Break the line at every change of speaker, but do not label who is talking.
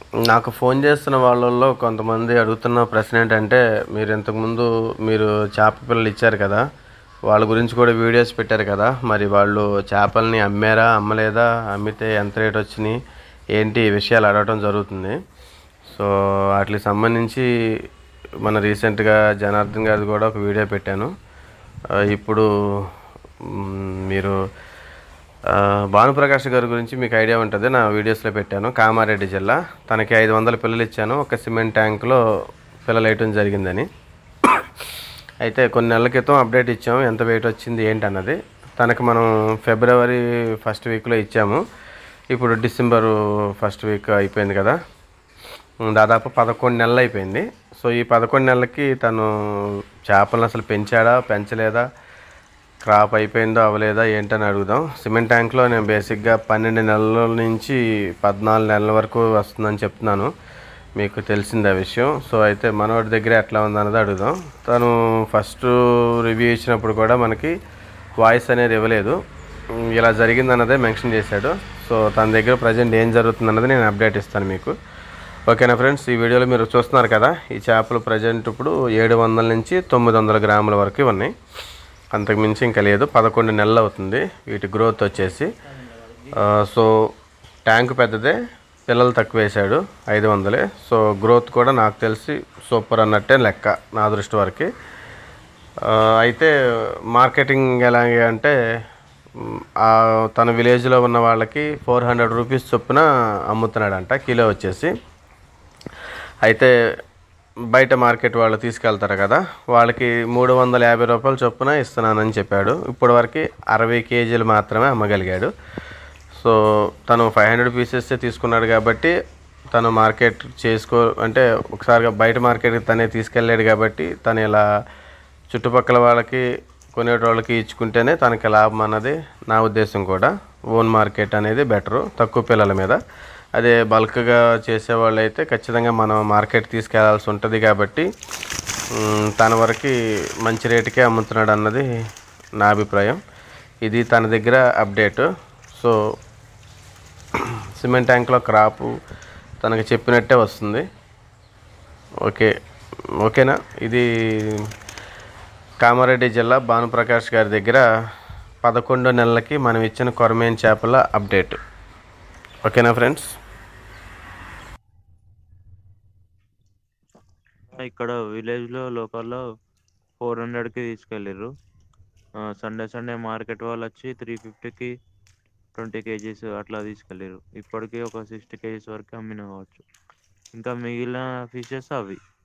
నాకు ఫోన్ చేస్తున్న వాళ్ళల్లో కొంతమంది అడుగుతున్న ప్రశ్న ఏంటంటే మీరు ఇంతకుముందు మీరు చేప పిల్లలు ఇచ్చారు కదా వాళ్ళ గురించి కూడా వీడియోస్ పెట్టారు కదా మరి వాళ్ళు చేపల్ని అమ్మారా అమ్మలేదా అమ్మితే ఎంత రేట్ వచ్చినాయి ఏంటి ఈ విషయాలు అడగటం జరుగుతుంది సో వాటికి సంబంధించి మన రీసెంట్గా జనార్దన్ గారిది కూడా ఒక వీడియో పెట్టాను ఆ, ఇప్పుడు మ్, మీరు ఆ, భానుప్రకాష్ గారి గురించి మీకు ఐడియా ఉంటుంది నా వీడియోస్లో పెట్టాను కామారెడ్డి జిల్లా తనకి ఐదు వందల పిల్లలు ఇచ్చాను ఒక సిమెంట్ ట్యాంక్లో పిల్లలు వేయటం జరిగిందని అయితే కొన్ని నెలల క్రితం అప్డేట్ ఇచ్చాము ఎంత వెయిట్ వచ్చింది ఏంటి అన్నది తనకి మనం ఫిబ్రవరి ఫస్ట్ వీక్లో ఇచ్చాము ఇప్పుడు డిసెంబర్ ఫస్ట్ వీక్ అయిపోయింది కదా ఉమ్, దాదాపు పదకొండు నెలలు అయిపోయింది సో ఈ పదకొండు నెలలకి తను చేపలను అసలు పెంచాడా పెంచలేదా క్రాప్ అయిపోయిందో అవ్వలేదా ఏంటని అడుగుదాం సిమెంట్ ట్యాంక్లో నేను బేసిక్గా పన్నెండు నెలల నుంచి పద్నాలుగు నెలల వరకు వస్తుందని చెప్తున్నాను మీకు తెలిసింది ఆ విషయం సో అయితే మనోడి దగ్గర ఎట్లా ఉందన్నది అడుగుదాం తను ఫస్ట్ రివ్యూ ఇచ్చినప్పుడు కూడా మనకి వాయిస్ అనేది ఇవ్వలేదు ఉమ్, ఇలా జరిగిందన్నదే మెన్షన్ చేశాడు సో తన దగ్గర ప్రజెంట్ ఏం జరుగుతుందన్నది నేను అప్డేట్ ఇస్తాను మీకు ఓకేనా ఫ్రెండ్స్ ఈ వీడియోలో మీరు చూస్తున్నారు కదా ఈ చేపలు ప్రజెంట్ ఇప్పుడు ఏడు వందల నుంచి తొమ్మిది వందల గ్రాముల వరకు ఉన్నాయి అంతకు మించి ఇంకా లేదు పదకొండు నెలలు అవుతుంది వీటి గ్రోత్ వచ్చేసి ఆ, సో ట్యాంక్ పెద్దదే పిల్లలు తక్కువ వేశాడు ఐదు వందలే సో గ్రోత్ కూడా నాకు తెలిసి సూపర్ అన్నట్టే లెక్క నా దృష్టి వరకు ఆ, అయితే మార్కెటింగ్ ఎలాగే అంటే మ్, ఆ తన విలేజ్లో ఉన్న వాళ్ళకి ఫోర్ హండ్రెడ్ రూపీస్ చొప్పున అమ్ముతున్నాడంట కిలో వచ్చేసి అయితే బయట మార్కెట్ వాళ్ళు తీసుకెళ్తారు కదా వాళ్ళకి మూడు వందల యాభై రూపాయలు చొప్పున ఇస్తున్నానని చెప్పాడు ఇప్పటి వరకు అరవై కేజీలు మాత్రమే అమ్మగలిగాడు సో తను ఫైవ్ హండ్రెడ్ పీసెస్ తీసుకున్నాడు కాబట్టి తను మార్కెట్ చేసుకో అంటే ఒకసారిగా బయట మార్కెట్కి తనే తీసుకెళ్ళాడు కాబట్టి తను ఇలా చుట్టుపక్కల వాళ్ళకి కొనేటోళ్ళకి ఇచ్చుకుంటేనే తనకి లాభం అన్నది నా ఉద్దేశం కూడా ఓన్ మార్కెట్ అనేది బెటరు తక్కువ పిల్లల మీద అదే బల్క్గా చేసేవాళ్ళు అయితే ఖచ్చితంగా మనం మార్కెట్ తీసుకెళ్లాల్సి ఉంటుంది కాబట్టి మ్, తన వరకు మంచి రేటుకే అమ్ముతున్నాడు అన్నది నా అభిప్రాయం ఇది తన దగ్గర అప్డేట్ సో సిమెంట్ ట్యాంక్లో క్రాపు తనకి చెప్పినట్టే వస్తుంది ఓకే ఓకేనా ఇది కామారెడ్డి జిల్లా భానుప్రకాష్ గారి దగ్గర పదకొండు నెలలకి మనం ఇచ్చిన కొరమేన్ చేపల అప్డేట్ ఓకేనా ఫ్రెండ్స్
ఇక్కడ విలేజ్ లో లోకల్లో ఫోర్ హండ్రెడ్ కి తీసుకెళ్ళిర్రు సండే సండే మార్కెట్ వాళ్ళు వచ్చి త్రీ ఫిఫ్టీకి ట్వంటీ కేజీస్ అట్లా తీసుకెళ్ళిర్రు ఇప్పటికీ ఒక సిక్స్టీ కేజీస్ వరకు అమ్మిన కావచ్చు ఇంకా మిగిలిన ఫిషెస్ అవి